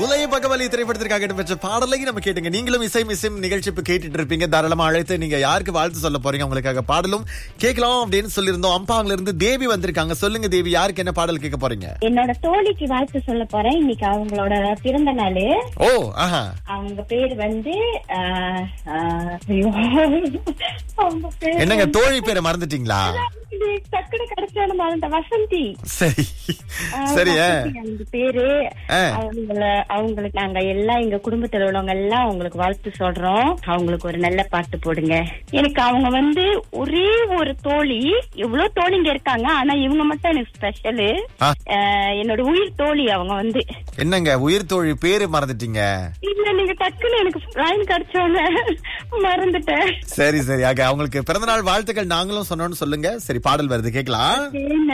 குலைய பகவலி திரைப்படத்திற்காக இடம்பெற்ற பாடலை நம்ம கேட்டுங்க நீங்களும் இசை மிசைம் நிகழ்ச்சி இப்ப கேட்டுட்டு இருப்பீங்க தாராளமா அழைத்து நீங்க யாருக்கு வாழ்த்து சொல்ல போறீங்க உங்களுக்காக பாடலும் கேட்கலாம் அப்படின்னு சொல்லியிருந்தோம் அம்பாங்கல இருந்து தேவி வந்திருக்காங்க சொல்லுங்க தேவி யாருக்கு என்ன பாடல் கேட்க போறீங்க என்னோட தோழிக்கு வாழ்த்து சொல்ல போறேன் இன்னைக்கு அவங்களோட பிறந்த நாள் ஓ ஆஹா அவங்க பேர் வந்து ஆஹ், ஆஹ், ஐயோ, அவங்க பேர் என்னங்க தோழி பேரை மறந்துட்டீங்களா இது டக்குனு கிடைச்சாலும் மறந்த வசந்தி சரி ஆஹ், சரி ஆ. வசந்தி அவங்க பேரு ஆ. அவங்கள அவங்களுக்கு நாங்க எல்லாம் எங்க குடும்பத்துல உள்ளவங்க எல்லாம் அவங்களுக்கு வாழ்த்து சொல்றோம் அவங்களுக்கு ஒரு நல்ல பாட்டு போடுங்க எனக்கு அவங்க வந்து ஒரே ஒரு தோழி இவ்வளவு தோழிங்க இருக்காங்க ஆனா இவங்க மட்டும் எனக்கு ஸ்பெஷலு ஆ. என்னோட உயிர் தோழி அவங்க வந்து என்னங்க உயிர் தோழி பேரு மறந்துட்டீங்க இல்ல நீங்க டக்குன்னு எனக்கு லைன் கிடைச்சோன்னு மறந்துட்டேன் சரி சரி ஆக அவங்களுக்கு பிறந்தநாள் வாழ்த்துக்கள் நாங்களும் சொன்னோம்னு சொல்லுங்க சரி பாடல் வருது கேட்கலாம் சரி,